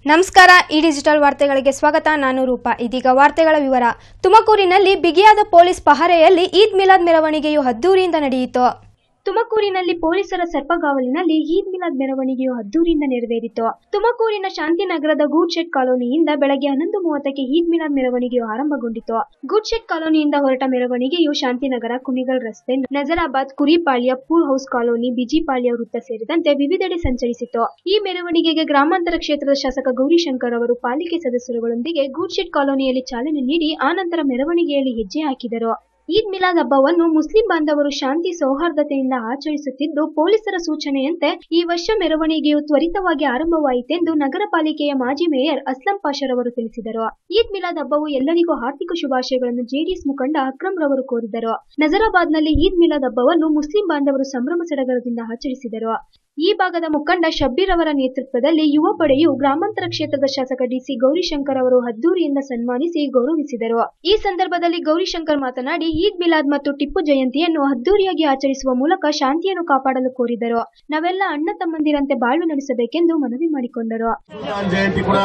ನಮಸ್ಕಾರ ಈ ಡಿಜಿಟಲ್ ವಾರ್ತೆಗಳಿಗೆ ಸ್ವಾಗತ ನಾನು ರೂಪಾ ಇದೀಗ ವಾರ್ತೆಗಳ ವಿವರ ತುಮಕೂರಿನಲ್ಲಿ ಬಿಗಿಯಾದ ಪೊಲೀಸ್ ಪಹರೆಯಲ್ಲಿ ಈದ್ ಮಿಲಾದ್ ಮೆರವಣಿಗೆಯು ಅದ್ದೂರಿಯಿಂದ ನಡೆಯಿತು ತುಮಕೂರಿನಲ್ಲಿ ಪೊಲೀಸರ ಸರ್ಪಗಾವಲಿನಲ್ಲಿ ಈದ್ ಮಿಲಾದ್ ಮೆರವಣಿಗೆಯು ಅದ್ದೂರಿಯಿಂದ ನೆರವೇರಿತು ತುಮಕೂರಿನ ಶಾಂತಿನಗರದ ಗೂಡ್ ಶೆಡ್ ಕಾಲೋನಿಯಿಂದ ಬೆಳಗ್ಗೆ ಹನ್ನೊಂದು ಮೂವತ್ತಕ್ಕೆ ಈದ್ ಮಿಲಾದ್ ಮೆರವಣಿಗೆಯು ಆರಂಭಗೊಂಡಿತು ಗೂಡ್ ಶೆಡ್ ಕಾಲೋನಿಯಿಂದ ಹೊರಟ ಮೆರವಣಿಗೆಯು ಶಾಂತಿನಗರ ಕುಣಿಗಲ್ ರಸ್ತೆ Nazarabad Kuripalya pool house colony Bijipalya ವೃತ್ತ ಸೇರಿದಂತೆ ವಿವಿಧೆಡೆ ಸಂಚರಿಸಿತು ಈ ಮೆರವಣಿಗೆಗೆ ಗ್ರಾಮಾಂತರ ಕ್ಷೇತ್ರದ ಶಾಸಕ ಗೌರಿಶಂಕರ್ ಅವರು ಪಾಲಿಕೆ ಸದಸ್ಯರುಗಳೊಂದಿಗೆ ಗೂಡ್ ಶೆಡ್ ಕಾಲೋನಿಯಲ್ಲಿ ಚಾಲನೆ ನೀಡಿ ಆನಂತರ ಮೆರವಣಿಗೆಯಲ್ಲಿ ಹೆಜ್ಜೆ ಹಾಕಿದರು ಈದ್ ಮಿಲಾದ್ ಹಬ್ಬವನ್ನು ಮುಸ್ಲಿಂ ಬಾಂಧವರು ಶಾಂತಿ ಸೌಹಾರ್ದತೆಯಿಂದ ಆಚರಿಸುತ್ತಿದ್ದು ಪೊಲೀಸರ ಸೂಚನೆಯಂತೆ ಈ ವರ್ಷ ಮೆರವಣಿಗೆಯು ತ್ವರಿತವಾಗಿ ಆರಂಭವಾಯಿತೆಂದು ನಗರ ಪಾಲಿಕೆಯ ಮಾಜಿ ಮೇಯರ್ ಅಸ್ಲಂ ಪಾಷರವರು ತಿಳಿಸಿದರು ಈದ್ ಮಿಲಾದ್ ಹಬ್ಬವು ಎಲ್ಲರಿಗೂ ಆರ್ಥಿಕ ಶುಭಾಶಯಗಳನ್ನು ಜೆಡಿಎಸ್ ಮುಖಂಡ ಅಕ್ರಮ್ ರವರು ಕೋರಿದರು ನಜರಾಬಾದ್ನಲ್ಲಿ ಈದ್ ಮಿಲಾದ್ ಹಬ್ಬವನ್ನು ಮುಸ್ಲಿಂ ಬಾಂಧವರು ಸಂಭ್ರಮ ಸಡಗರದಿಂದ ಆಚರಿಸಿದರು ಈ ಭಾಗದ ಮುಖಂಡ ಶಬ್ಬೀರ್ ಅವರ ನೇತೃತ್ವದಲ್ಲಿ ಯುವ ಪಡೆಯು ಗ್ರಾಮಾಂತರ ಕ್ಷೇತ್ರದ ಶಾಸಕ ಡಿಸಿ ಗೌರಿಶಂಕರ್ ಅವರು ಅದ್ದೂರಿಯಿಂದ ಸನ್ಮಾನಿಸಿ ಗೌರವಿಸಿದರು ಈ ಸಂದರ್ಭದಲ್ಲಿ ಗೌರಿಶಂಕರ್ ಮಾತನಾಡಿ ಈದ್ ಮಿಲಾದ್ ಮತ್ತು ಟಿಪ್ಪು ಜಯಂತಿಯನ್ನು ಅದ್ದೂರಿಯಾಗಿ ಆಚರಿಸುವ ಮೂಲಕ ಶಾಂತಿಯನ್ನು ಕಾಪಾಡಲು ಕೋರಿದರು ನಾವೆಲ್ಲ ಅಣ್ಣ ತಮ್ಮಂದಿರಂತೆ ಬಾಳ್ವೆ ನಡೆಸಬೇಕೆಂದು ಮನವಿ ಮಾಡಿಕೊಂಡರು ಸುಲ್ತಾನ್ ಜಯಂತಿ ಕೂಡ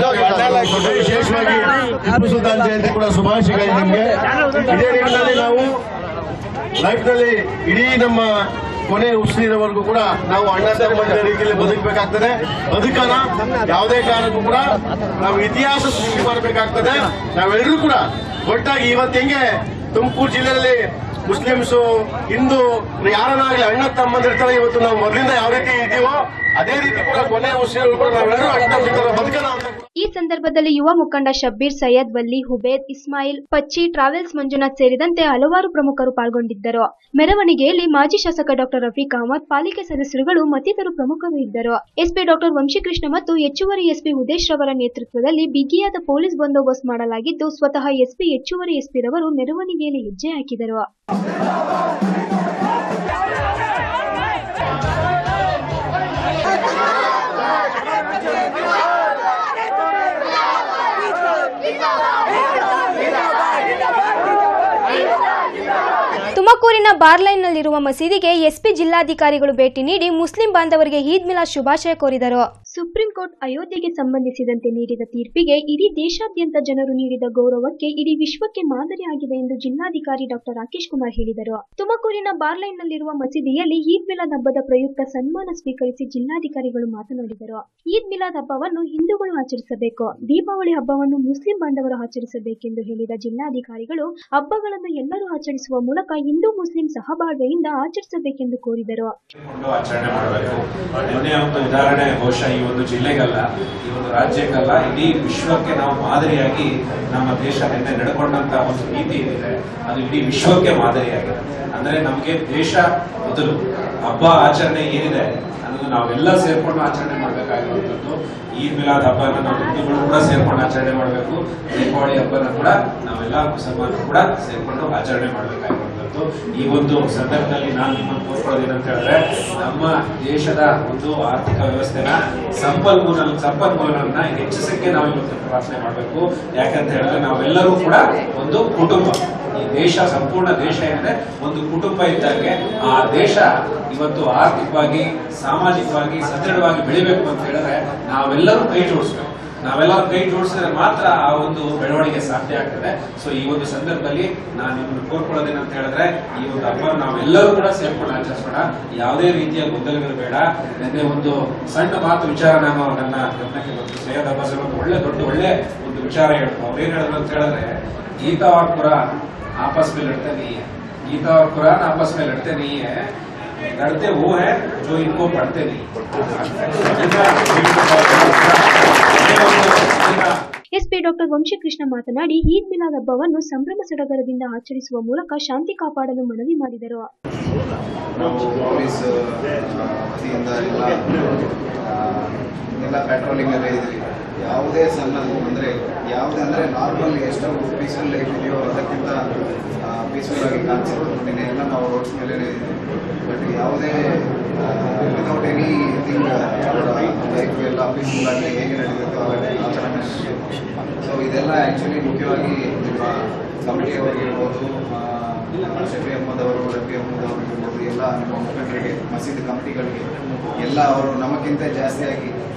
ವಿಶೇಷವಾಗಿ ಟಿಪ್ಪು ಸುಲ್ತಾನ್ ಜಯಂತಿ ಕೂಡ ಶುಭಾಶಯಗಳು ನಿಮಗೆ ಇದೇ ನಿಟ್ಟಿನಲ್ಲಿ ನಾವು ಲೈಫ್ ನಲ್ಲಿ ಇಡೀ ನಮ್ಮ ಕೊನೆ ಉಸಿರಿನವರೆಗೂ ಕೂಡ ನಾವು ಅಣ್ಣ ತಮ್ಮಂದಿರ ರೀತಿಯಲ್ಲಿ ಬದುಕಬೇಕಾಗ್ತದೆ ಬದುಕನ ಯಾವುದೇ ಕಾರಣಕ್ಕೂ ಕೂಡ ನಾವು ಇತಿಹಾಸ ಸೃಷ್ಟಿ ಮಾಡಬೇಕಾಗ್ತದೆ ನಾವೆಲ್ಲರೂ ಕೂಡ ಒಟ್ಟಾಗಿ ಇವತ್ತು ಹೆಂಗೆ ತುಮಕೂರು ಜಿಲ್ಲೆಯಲ್ಲಿ ಮುಸ್ಲಿಮ್ಸು ಹಿಂದೂ ಯಾರನ್ನಾಗಲಿ ಅಣ್ಣ ತಮ್ಮಂದಿರ್ತಾರೆ ಇವತ್ತು ನಾವು ಮೊದಲಿಂದ ಯಾವ ರೀತಿ ಇದೀವೋ ಅದೇ ರೀತಿ ಕೂಡ ಕೊನೆ ಉಸಿರು ಕೂಡ ನಾವೆಲ್ಲರೂ ಅಣ್ಣ ತಮ್ಮಂದಿರ ಬದುಕನ ಅಂತ ಈ ಸಂದರ್ಭದಲ್ಲಿ ಯುವ ಮುಖಂಡ ಶಬ್ಬೀರ್ ಸೈಯದ್ ವಲ್ಲಿ ಹುಬೇದ್ ಇಸ್ಮಾಯಿಲ್ ಪಚ್ಚಿ ಟ್ರಾವೆಲ್ಸ್ ಮಂಜುನಾಥ್ ಸೇರಿದಂತೆ ಹಲವಾರು ಪ್ರಮುಖರು ಪಾಲ್ಗೊಂಡಿದ್ದರು ಮೆರವಣಿಗೆಯಲ್ಲಿ ಮಾಜಿ ಶಾಸಕ ಡಾಕ್ಟರ್ ರಫೀಕ್ ಅಹಮದ್ ಪಾಲಿಕೆ ಸದಸ್ಯರುಗಳು ಮತ್ತಿತರರು ಪ್ರಮುಖರು ಇದ್ದರು ಎಸ್ಪಿ ಡಾಕ್ಟರ್ ವಂಶೀಕೃಷ್ಣ ಮತ್ತು ಹೆಚ್ಚುವರಿ ಎಸ್ಪಿ ಉದೇಶ್ ರವರ ನೇತೃತ್ವದಲ್ಲಿ ಬಿಗಿಯಾದ ಪೊಲೀಸ್ ಬಂದೋಬಸ್ತ್ ಮಾಡಲಾಗಿದ್ದು ಸ್ವತಃ ಎಸ್ಪಿ ಹೆಚ್ಚುವರಿ ಎಸ್ಪಿ ರವರು ಮೆರವಣಿಗೆಯಲ್ಲಿ ಹೆಜ್ಜೆ ಹಾಕಿದರು ತುಮಕೂರಿನ ಬಾರ್ಲೈನ್ನಲ್ಲಿರುವ ಮಸೀದಿಗೆ ಎಸ್ಪಿ ಜಿಲ್ಲಾಧಿಕಾರಿಗಳು ಭೇಟಿ ನೀಡಿ ಮುಸ್ಲಿಂ ಬಾಂಧವರಿಗೆ ಈದ್ ಮಿಲಾದ್ ಶುಭಾಶಯ ಕೋರಿದರು ಸುಪ್ರೀಂ ಕೋರ್ಟ್ ಅಯೋಧ್ಯೆಗೆ ಸಂಬಂಧಿಸಿದಂತೆ ನೀಡಿದ ತೀರ್ಪಿಗೆ ಇಡೀ ದೇಶಾದ್ಯಂತ ಜನರು ನೀಡಿದ ಗೌರವಕ್ಕೆ ಇಡೀ ವಿಶ್ವಕ್ಕೆ ಮಾದರಿಯಾಗಿದೆ ಎಂದು ಜಿಲ್ಲಾಧಿಕಾರಿ ಡಾಕ್ಟರ್ ರಾಕೇಶ್ ಕುಮಾರ್ ಹೇಳಿದರು ತುಮಕೂರಿನ ಬಾರ್ಲೈನ್ನಲ್ಲಿರುವ ಮಸೀದಿಯಲ್ಲಿ ಈದ್ ಮಿಲಾದ್ ಹಬ್ಬದ ಪ್ರಯುಕ್ತ ಸನ್ಮಾನ ಸ್ವೀಕರಿಸಿ ಜಿಲ್ಲಾಧಿಕಾರಿಗಳು ಮಾತನಾಡಿದರು ಈದ್ ಮಿಲಾದ್ ಹಬ್ಬವನ್ನು ಹಿಂದೂಗಳು ಆಚರಿಸಬೇಕು ದೀಪಾವಳಿ ಹಬ್ಬವನ್ನು ಮುಸ್ಲಿಂ ಬಾಂಧವರು ಆಚರಿಸಬೇಕೆಂದು ಹೇಳಿದ ಜಿಲ್ಲಾಧಿಕಾರಿಗಳು ಹಬ್ಬಗಳನ್ನು ಎಲ್ಲರೂ ಆಚರಿಸುವ ಮೂಲಕ ಹಿಂದೂ ಮುಸ್ಲಿಂ ಸಹಬಾಳ್ವೆಯಿಂದ ಆಚರಿಸಬೇಕೆಂದು ಕೋರಿದರು ಕೊಂಡು ಆಚರಣೆ ಮಾಡಬೇಕು ನಿನ್ನೆ ಒಂದು ಉದಾಹರಣೆ ಬಹುಶಃ ಈ ಒಂದು ಜಿಲ್ಲೆಗಲ್ಲ ಈ ಒಂದು ರಾಜ್ಯಕ್ಕಲ್ಲ ಇಡೀ ವಿಶ್ವಕ್ಕೆ ನಾವು ಮಾದರಿಯಾಗಿ ನಮ್ಮ ದೇಶ ನಿನ್ನೆ ನಡ್ಕೊಂಡಂತ ಒಂದು ನೀತಿ ಏನಿದೆ ಅದು ಇಡೀ ವಿಶ್ವಕ್ಕೆ ಮಾದರಿಯಾಗಿದೆ ಅಂದ್ರೆ ನಮಗೆ ದೇಶ ಮೊದಲು ಹಬ್ಬ ಆಚರಣೆ ಏನಿದೆ ಅನ್ನೋದು ನಾವೆಲ್ಲ ಸೇರ್ಕೊಂಡು ಆಚರಣೆ ಮಾಡಬೇಕಾಗಿರುವಂತದ್ದು ಈದ್ ಮಿಲಾದ್ ಹಬ್ಬನ ನಾವು ಹಿಂದೂಗಳು ಕೂಡ ಸೇರ್ಕೊಂಡು ಆಚರಣೆ ಮಾಡಬೇಕು ದೀಪಾವಳಿ ಹಬ್ಬನ ಕೂಡ ನಾವೆಲ್ಲ ಮುಸಲ್ಮಾನರು ಕೂಡ ಸೇರ್ಕೊಂಡು ಆಚರಣೆ ಮಾಡಬೇಕಾಗಿರುವಂತದ್ದು ಈ ಒಂದು ಸಂದರ್ಭದಲ್ಲಿ ನಾನು ನಿಮ್ಮನ್ನು ಕೋರ್ಕೊಳ್ಳೋದೇನಂತ ಹೇಳಿದ್ರೆ ನಮ್ಮ ದೇಶದ ಒಂದು ಆರ್ಥಿಕ ವ್ಯವಸ್ಥೆನ ಸಂಪನ್ಮೂಲ ಸಂಪನ್ಮೂಲಗಳನ್ನ ಹೆಚ್ಚಿಸಕ್ಕೆ ನಾವು ಇವತ್ತು ಪ್ರಾರ್ಥನೆ ಮಾಡಬೇಕು ಯಾಕಂತ ಹೇಳಿದ್ರೆ ನಾವೆಲ್ಲರೂ ಕೂಡ ಒಂದು ಕುಟುಂಬ ಈ ದೇಶ ಸಂಪೂರ್ಣ ದೇಶ ಏನಿದೆ ಒಂದು ಕುಟುಂಬ ಇದ್ದಂಗೆ ಆ ದೇಶ ಇವತ್ತು ಆರ್ಥಿಕವಾಗಿ ಸಾಮಾಜಿಕವಾಗಿ ಸದೃಢವಾಗಿ ಬೆಳಿಬೇಕು ಅಂತ ಹೇಳಿದ್ರೆ ನಾವೆಲ್ಲರೂ ಕೈ ಜೋಡಿಸ್ಬೇಕು ನಾವೆಲ್ಲರೂ ಕೈ ಜೋಡಿಸಿದ್ರೆ ಮಾತ್ರ ಆ ಒಂದು ಬೆಳವಣಿಗೆ ಸಾಧ್ಯ ಆಗ್ತದೆ ಸೊ ಈ ಒಂದು ಸಂದರ್ಭದಲ್ಲಿ ನಾನು ನಿಮ್ಮನ್ನು ಕೋರ್ಕೊಳ್ಳೋದೇನಂತ ಹೇಳಿದ್ರೆ ಈ ಒಂದು ಹಬ್ಬ ನಾವೆಲ್ಲರೂ ಕೂಡ ಸೇರ್ಕೊಂಡು ಆಚರಿಸೋಣ ಯಾವುದೇ ರೀತಿಯ ಗೊಂದಲಗಳು ಬೇಡ ನಿನ್ನೆ ಒಂದು ಸಣ್ಣ ಮಾತು ವಿಚಾರ ನಾನು ನನ್ನ ಗಮನಕ್ಕೆ ಬಂತು ಸೈಯದ್ ಅಬ್ಬಾಸ್ ಅವರು ಒಂದು ಒಳ್ಳೆ ದೊಡ್ಡ ಒಳ್ಳೆ ಒಂದು ವಿಚಾರ ಹೇಳಿದ್ರು ಅವ್ರು ಏನ್ ಹೇಳಿದ್ರು ಅಂತ ಹೇಳಿದ್ರೆ ಗೀತಾ और कुरान आपस में लड़ते नहीं है गीता और कुरान आपस में लड़ते नहीं है लड़ते वो है जो इनको पढ़ते नहीं गीता- ಎಸ್ಪಿ ಡಾಕ್ಟರ್ ವಂಶೀಕೃಷ್ಣ ಮಾತನಾಡಿ ಈದ್ ಮಿಲಾದ್ ಹಬ್ಬವನ್ನು ಸಂಭ್ರಮ ಸಡಗರದಿಂದ ಆಚರಿಸುವ ಮೂಲಕ ಶಾಂತಿ ಕಾಪಾಡಲು ಮನವಿ ಮಾಡಿದರು ನಾವು ಪೊಲೀಸ್ ಆ, ವತಿಯಿಂದ ಎಲ್ಲ ಆ, ಎಲ್ಲ ಪೆಟ್ರೋಲಿಂಗ್ ಎಲ್ಲ ಇದ್ರಿ ಯಾವುದೇ ಸಣ್ಣ ಅಂದರೆ ಯಾವುದೇ ಅಂದರೆ ನಾರ್ಮಲ್ ಎಷ್ಟು ಪೀಸ್ಫುಲ್ ಲೈಫ್ ಇದೆಯೋ ಅದಕ್ಕಿಂತ ಪೀಸ್ಫುಲ್ ಆಗಿ ಕಾಣಿಸಿತ್ತು ನಿನ್ನೆ ಎಲ್ಲ ನಾವು ರೋಡ್ಸ್ ಮೇಲೆ ಇದ್ವಿ ಬಟ್ ಯಾವುದೇ ವಿತೌಟ್ ಎನಿ ಥಿಂಗ್ ಲೈಫ್ ಎಲ್ಲ ಪೀಸ್ಫುಲ್ ಆಗಿ ಹೇಗೆ ನಡೆದಿತ್ತು ಹಾಗೆ ಆ ಥರ ಸೊ ಇದೆಲ್ಲ ಆ್ಯಕ್ಚುಲಿ ಮುಖ್ಯವಾಗಿ ನಿಮ್ಮ ಕಮಿಟಿಯವರಿಗೆ ಇರ್ಬೋದು ಆ, ಶಫಿ ಅಹಮದ್ ಅವರು ರಫಿ ಅಹಮದ್ ಅವರು ಇರ್ಬೋದು ಎಲ್ಲ ನಿಮ್ಮ ಮುಖಂಡರಿಗೆ ಮಸೀದಿ ಕಮಿಟಿಗಳಿಗೆ ಎಲ್ಲ ಅವರು ನಮಗಿಂತ ಜಾಸ್ತಿಯಾಗಿ ಆ,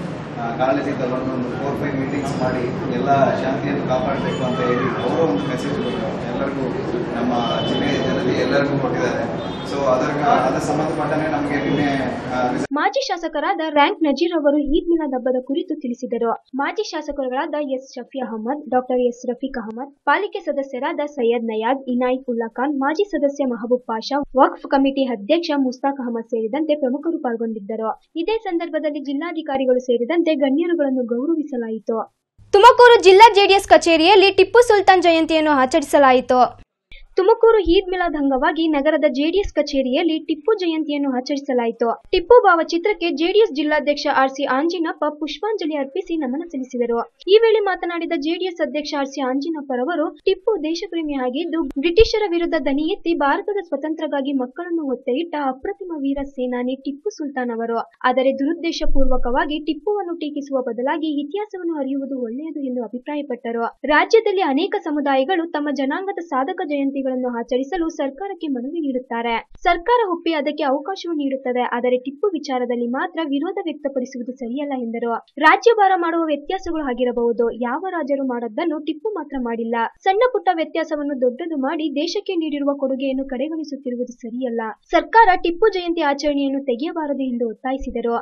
ಕಾಲೇಜಿಂದ ಒಂದು ಫೋರ್ ಫೈವ್ ಮೀಟಿಂಗ್ಸ್ ಮಾಡಿ ಎಲ್ಲ ಶಾಂತಿಯನ್ನು ಕಾಪಾಡಬೇಕು ಅಂತ ಹೇಳಿ ಅವರು ಒಂದು ಮೆಸೇಜ್ ಎಲ್ಲರಿಗೂ ನಮ್ಮ ಜಿಲ್ಲೆಯ ಜನತೆ ಎಲ್ಲರಿಗೂ ಕೊಟ್ಟಿದ್ದಾರೆ ಸೊ ಅದರ ಅದರ ಸಂಬಂಧಪಟ್ಟನೆ ನಮಗೆ ನಿನ್ನೆ ಆ, ಮಾಜಿ ಶಾಸಕರಾದ ರ್ಯಾಂಕ್ ನಜೀರ್ ಅವರು ಈದ್ ಮಿಲಾದ್ ಹಬ್ಬದ ಕುರಿತು ತಿಳಿಸಿದರು ಮಾಜಿ ಶಾಸಕರುಗಳಾದ S Shafi Ahmed doctor S Rafiq Ahmed ಪಾಲಿಕೆ ಸದಸ್ಯರಾದ ಸೈಯದ್ ನಯಾದ್ ಇನಾಯಿತ್ ಉಲ್ಲಾ ಖಾನ್ ಮಾಜಿ ಸದಸ್ಯ ಮಹಬೂಬ್ ಪಾಷಾ ವಕ್ಫ್ ಕಮಿಟಿ ಅಧ್ಯಕ್ಷ ಮುಸ್ತಾಕ್ ಅಹಮದ್ ಸೇರಿದಂತೆ ಪ್ರಮುಖರು ಪಾಲ್ಗೊಂಡಿದ್ದರು ಇದೇ ಸಂದರ್ಭದಲ್ಲಿ ಜಿಲ್ಲಾಧಿಕಾರಿಗಳು ಸೇರಿದಂತೆ ಗಣ್ಯರುಗಳನ್ನು ಗೌರವಿಸಲಾಯಿತು ತುಮಕೂರು ಜಿಲ್ಲಾ ಜೆಡಿಎಸ್ ಕಚೇರಿಯಲ್ಲಿ ಟಿಪ್ಪು ಸುಲ್ತಾನ್ ಜಯಂತಿಯನ್ನು ಆಚರಿಸಲಾಯಿತು ತುಮಕೂರು ಈದ್ ಮಿಲಾದ್ ಅಂಗವಾಗಿ ನಗರದ ಜೆಡಿಎಸ್ ಕಚೇರಿಯಲ್ಲಿ ಟಿಪ್ಪು ಜಯಂತಿಯನ್ನು ಆಚರಿಸಲಾಯಿತು ಟಿಪ್ಪು ಭಾವಚಿತ್ರಕ್ಕೆ ಜೆಡಿಎಸ್ ಜಿಲ್ಲಾಧ್ಯಕ್ಷ ಆರ್ಸಿ ಆಂಜಿನಪ್ಪ ಪುಷ್ಪಾಂಜಲಿ ಅರ್ಪಿಸಿ ನಮನ ಸಲ್ಲಿಸಿದರು ಈ ವೇಳೆ ಮಾತನಾಡಿದ ಜೆಡಿಎಸ್ ಅಧ್ಯಕ್ಷ ಆರ್ಸಿ ಆಂಜಿನಪ್ಪರವರು ಟಿಪ್ಪು ದೇಶಪ್ರೇಮಿ ಆಗಿದ್ದು ಬ್ರಿಟಿಷರ ವಿರುದ್ಧ ದನಿ ಎತ್ತಿ ಭಾರತದ ಸ್ವಾತಂತ್ರ್ಯಕ್ಕಾಗಿ ಮಕ್ಕಳನ್ನು ಹೊತ್ತೆ ಇಟ್ಟ ಅಪ್ರತಿಮ ವೀರ ಸೇನಾನಿ ಟಿಪ್ಪು ಸುಲ್ತಾನ್ ಅವರು ಆದರೆ ದುರುದ್ದೇಶಪೂರ್ವಕವಾಗಿ ಟಿಪ್ಪುವನ್ನು ಟೀಕಿಸುವ ಬದಲಾಗಿ ಇತಿಹಾಸವನ್ನು ಅರಿಯುವುದು ಒಳ್ಳೆಯದು ಎಂದು ಅಭಿಪ್ರಾಯಪಟ್ಟರು ರಾಜ್ಯದಲ್ಲಿ ಅನೇಕ ಸಮುದಾಯಗಳು ತಮ್ಮ ಜನಾಂಗದ ಸಾಧಕ ಜಯಂತಿಗಳನ್ನು ಆಚರಿಸಲು ಸರ್ಕಾರಕ್ಕೆ ಮನವಿ ನೀಡುತ್ತಾರೆ ಸರ್ಕಾರ ಒಪ್ಪಿ ಅದಕ್ಕೆ ಅವಕಾಶವೂ ನೀಡುತ್ತದೆ ಆದರೆ ಟಿಪ್ಪು ವಿಚಾರದಲ್ಲಿ ಮಾತ್ರ ವಿರೋಧ ವ್ಯಕ್ತಪಡಿಸುವುದು ಸರಿಯಲ್ಲ ಎಂದರು ರಾಜ್ಯಭಾರ ಮಾಡುವ ವ್ಯತ್ಯಾಸಗಳು ಆಗಿರಬಹುದು ಯಾವ ರಾಜರು ಮಾಡದ್ದನ್ನು ಟಿಪ್ಪು ಮಾತ್ರ ಮಾಡಿಲ್ಲ ಸಣ್ಣ ಪುಟ್ಟ ವ್ಯತ್ಯಾಸವನ್ನು ದೊಡ್ಡದು ಮಾಡಿ ದೇಶಕ್ಕೆ ನೀಡಿರುವ ಕೊಡುಗೆಯನ್ನು ಕಡೆಗಣಿಸುತ್ತಿರುವುದು ಸರಿಯಲ್ಲ ಸರ್ಕಾರ ಟಿಪ್ಪು ಜಯಂತಿ ಆಚರಣೆಯನ್ನು ತೆಗೆಯಬಾರದು ಎಂದು ಒತ್ತಾಯಿಸಿದರು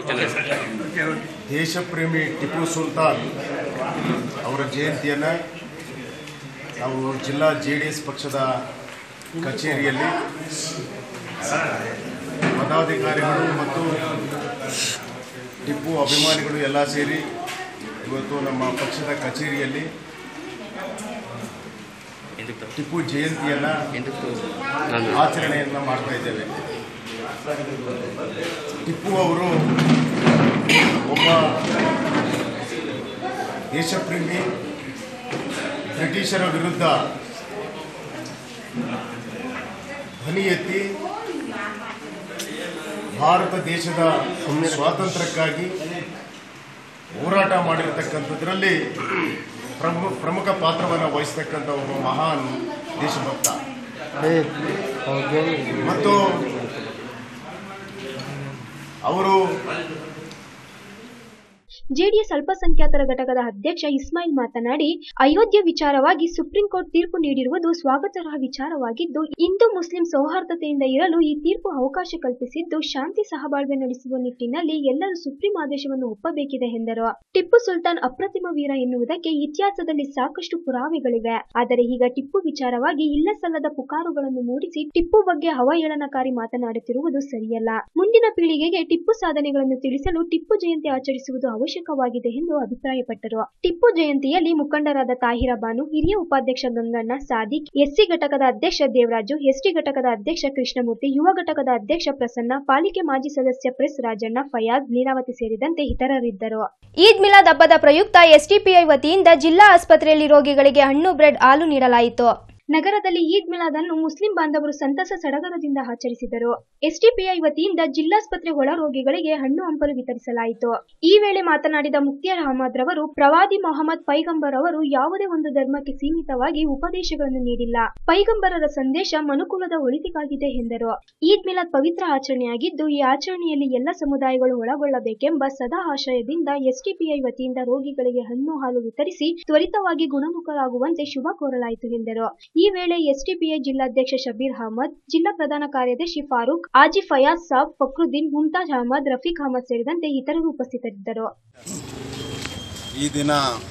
ದೇಶಪ್ರೇಮಿ ಟಿಪ್ಪು ಸುಲ್ತಾನ್ ಅವರ ಜಯಂತಿಯನ್ನು ನಾವು ಜಿಲ್ಲಾ ಜೆ ಡಿ ಎಸ್ ಪಕ್ಷದ ಕಚೇರಿಯಲ್ಲಿ ಪದಾಧಿಕಾರಿಗಳು ಮತ್ತು ಟಿಪ್ಪು ಅಭಿಮಾನಿಗಳು ಎಲ್ಲ ಸೇರಿ ಇವತ್ತು ನಮ್ಮ ಪಕ್ಷದ ಕಚೇರಿಯಲ್ಲಿ ಟಿಪ್ಪು ಜಯಂತಿಯನ್ನು ಆಚರಣೆಯನ್ನು ಮಾಡ್ತಾ ಇದ್ದೇವೆ ಟಿಪ್ಪು ಅವರು ಒಬ್ಬ ದೇಶಪ್ರೇಮಿ ಬ್ರಿಟಿಷರ ವಿರುದ್ಧ ಧ್ವನಿ ಎತ್ತಿ ಭಾರತ ದೇಶದ ಸ್ವಾತಂತ್ರ್ಯಕ್ಕಾಗಿ ಹೋರಾಟ ಮಾಡಿರ್ತಕ್ಕಂಥದ್ರಲ್ಲಿ ಪ್ರಮು ಪ್ರಮುಖ ಪಾತ್ರವನ್ನು ವಹಿಸ್ತಕ್ಕಂಥ ಒಬ್ಬ ಮಹಾನ್ ದೇಶಭಕ್ತ ಮತ್ತು ಅವರು ಜೆಡಿಎಸ್ ಅಲ್ಪಸಂಖ್ಯಾತರ ಘಟಕದ ಅಧ್ಯಕ್ಷ ಇಸ್ಮಾಯಿಲ್ ಮಾತನಾಡಿ ಅಯೋಧ್ಯೆ ವಿಚಾರವಾಗಿ ಸುಪ್ರೀಂ ಕೋರ್ಟ್ ತೀರ್ಪು ನೀಡಿರುವುದು ಸ್ವಾಗತಾರ್ಹ ವಿಚಾರವಾಗಿದ್ದು ಹಿಂದೂ ಮುಸ್ಲಿಂ ಸೌಹಾರ್ದತೆಯಿಂದ ಇರಲು ಈ ತೀರ್ಪು ಅವಕಾಶ ಕಲ್ಪಿಸಿದ್ದು ಶಾಂತಿ ಸಹಬಾಳ್ವೆ ನಡೆಸುವ ನಿಟ್ಟಿನಲ್ಲಿ ಎಲ್ಲರೂ ಸುಪ್ರೀಂ ಆದೇಶವನ್ನು ಒಪ್ಪಬೇಕಿದೆ ಎಂದರು ಟಿಪ್ಪು ಸುಲ್ತಾನ್ ಅಪ್ರತಿಮ ವೀರ ಎನ್ನುವುದಕ್ಕೆ ಇತಿಹಾಸದಲ್ಲಿ ಸಾಕಷ್ಟು ಪುರಾವೆಗಳಿವೆ ಆದರೆ ಈಗ ಟಿಪ್ಪು ವಿಚಾರವಾಗಿ ಇಲ್ಲ ಸಲ್ಲದ ಪುಕಾರುಗಳನ್ನು ಮೂಡಿಸಿ ಟಿಪ್ಪು ಬಗ್ಗೆ ಅವಹೇಳನಕಾರಿ ಮಾತನಾಡುತ್ತಿರುವುದು ಸರಿಯಲ್ಲ ಮುಂದಿನ ಪೀಳಿಗೆಗೆ ಟಿಪ್ಪು ಸಾಧನೆಗಳನ್ನು ತಿಳಿಸಲು ಟಿಪ್ಪು ಜಯಂತಿ ಆಚರಿಸುವುದು ಅವಶ್ಯಕವಾಗಿದೆ ಎಂದು ಅಭಿಪ್ರಾಯಪಟ್ಟರು ಟಿಪ್ಪು ಜಯಂತಿಯಲ್ಲಿ ಮುಖಂಡರಾದ ತಾಹಿರ ಬಾನು ಹಿರಿಯ ಉಪಾಧ್ಯಕ್ಷ ಗಂಗಣ್ಣ ಸಾದಿಕ್ ಎಸ್ಸಿ ಘಟಕದ ಅಧ್ಯಕ್ಷ ದೇವರಾಜು ಎಸ್ಟಿ ಘಟಕದ ಅಧ್ಯಕ್ಷ ಕೃಷ್ಣಮೂರ್ತಿ ಯುವ ಘಟಕದ ಅಧ್ಯಕ್ಷ ಪ್ರಸನ್ನ ಪಾಲಿಕೆ ಮಾಜಿ ಸದಸ್ಯ ಪ್ರೆಸ್ ರಾಜಣ್ಣ ಫಯಾಜ್ ಲೀಲಾವತಿ ಸೇರಿದಂತೆ ಇತರರಿದ್ದರು ಈದ್ ಮಿಲಾದ್ ಹಬ್ಬದ ಪ್ರಯುಕ್ತ ಎಸ್ಟಿಪಿಐ ವತಿಯಿಂದ ಜಿಲ್ಲಾ ಆಸ್ಪತ್ರೆಯಲ್ಲಿ ರೋಗಿಗಳಿಗೆ ಹಣ್ಣು ಬ್ರೆಡ್ ಹಾಲು ನೀಡಲಾಯಿತು ನಗರದಲ್ಲಿ ಈದ್ ಮಿಲಾದ್ ಅನ್ನು ಮುಸ್ಲಿಂ ಬಾಂಧವರು ಸಂತಸ ಸಡಗರದಿಂದ ಆಚರಿಸಿದರು ಎಸ್ಡಿಪಿಐ ವತಿಯಿಂದ ಜಿಲ್ಲಾಸ್ಪತ್ರೆ ಒಳ ರೋಗಿಗಳಿಗೆ ಹಣ್ಣು ಹಂಪಲು ವಿತರಿಸಲಾಯಿತು ಈ ವೇಳೆ ಮಾತನಾಡಿದ ಮುಕ್ತಿಯಾರ್ ಅಹಮದ್ ರವರು ಪ್ರವಾದಿ ಮೊಹಮ್ಮದ್ ಪೈಗಂಬರ್ ಅವರು ಯಾವುದೇ ಒಂದು ಧರ್ಮಕ್ಕೆ ಸೀಮಿತವಾಗಿ ಉಪದೇಶಗಳನ್ನು ನೀಡಿಲ್ಲ ಪೈಗಂಬರರ ಸಂದೇಶ ಮನುಕುಲದ ಒಳಿತಿಗಾಗಿದೆ ಎಂದರು ಈದ್ ಮಿಲಾದ್ ಪವಿತ್ರ ಆಚರಣೆಯಾಗಿದ್ದು ಈ ಆಚರಣೆಯಲ್ಲಿ ಎಲ್ಲ ಸಮುದಾಯಗಳು ಒಳಗೊಳ್ಳಬೇಕೆಂಬ ಸದಾ ಆಶಯದಿಂದ ಎಸ್ಡಿಪಿಐ ವತಿಯಿಂದ ರೋಗಿಗಳಿಗೆ ಹಣ್ಣು ಹಾಲು ವಿತರಿಸಿ ತ್ವರಿತವಾಗಿ ಗುಣಮುಖರಾಗುವಂತೆ ಶುಭ ಕೋರಲಾಯಿತು ಎಂದರು ಈ ವೇಳೆ ಎಸ್ಡಿಪಿಐ ಜಿಲ್ಲಾಧ್ಯಕ್ಷ ಶಬೀರ್ ಅಹಮದ್ ಜಿಲ್ಲಾ ಪ್ರಧಾನ ಕಾರ್ಯದರ್ಶಿ ಫಾರೂಕ್ ಆಜಿ ಫಯಾಜ್ ಸಾಬ್ ಫಕ್ರುದ್ದೀನ್ ಮುಮ್ತಾಜ್ ಅಹಮದ್ ರಫೀಕ್ ಅಹಮದ್ ಸೇರಿದಂತೆ ಇತರರು ಉಪಸ್ಥಿತರಿದ್ದರು ಈ ದಿನ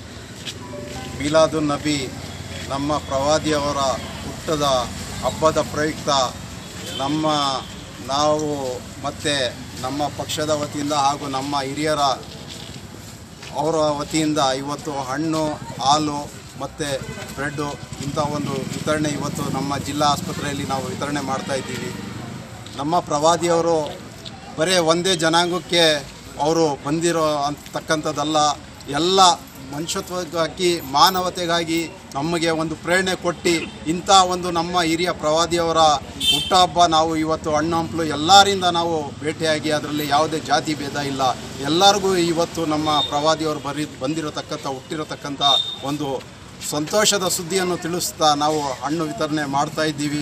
ಮೀಲಾದುನ್ ನಬಿ ನಮ್ಮ ಪ್ರವಾದಿಯವರ ಹುಟ್ಟದ ಹಬ್ಬದ ಪ್ರಯುಕ್ತ ನಮ್ಮ ನಾವು ಮತ್ತು ನಮ್ಮ ಪಕ್ಷದ ವತಿಯಿಂದ ಹಾಗೂ ನಮ್ಮ ಹಿರಿಯರ ಅವರ ವತಿಯಿಂದ ಇವತ್ತು ಹಣ್ಣು ಹಾಲು ಮತ್ತು ಬ್ರೆಡ್ಡು ಇಂಥ ಒಂದು ವಿತರಣೆ ಇವತ್ತು ನಮ್ಮ ಜಿಲ್ಲಾ ಆಸ್ಪತ್ರೆಯಲ್ಲಿ ನಾವು ವಿತರಣೆ ಮಾಡ್ತಾ ಇದ್ದೀವಿ ನಮ್ಮ ಪ್ರವಾದಿಯವರು ಬರೀ ಒಂದೇ ಜನಾಂಗಕ್ಕೆ ಅವರು ಬಂದಿರೋ ಅಂತಕ್ಕಂಥದ್ದಲ್ಲ ಎಲ್ಲ ಮನುಷ್ಯತ್ವಕ್ಕಾಗಿ ಮಾನವತೆಗಾಗಿ ನಮಗೆ ಒಂದು ಪ್ರೇರಣೆ ಕೊಟ್ಟು ಇಂಥ ಒಂದು ನಮ್ಮ ಹಿರಿಯ ಪ್ರವಾದಿಯವರ ಹುಟ್ಟಹಬ್ಬ ನಾವು ಇವತ್ತು ಹಣ್ಣು ಹಂಪಲು ಎಲ್ಲರಿಂದ ನಾವು ಭೇಟಿಯಾಗಿ ಅದರಲ್ಲಿ ಯಾವುದೇ ಜಾತಿ ಭೇದ ಇಲ್ಲ ಎಲ್ಲರಿಗೂ ಇವತ್ತು ನಮ್ಮ ಪ್ರವಾದಿಯವರು ಬರಿ ಬಂದಿರತಕ್ಕಂಥ ಹುಟ್ಟಿರತಕ್ಕಂಥ ಒಂದು ಸಂತೋಷದ ಸುದ್ದಿಯನ್ನು ತಿಳಿಸ್ತಾ ನಾವು ಹಣ್ಣು ವಿತರಣೆ ಮಾಡ್ತಾ ಇದ್ದೀವಿ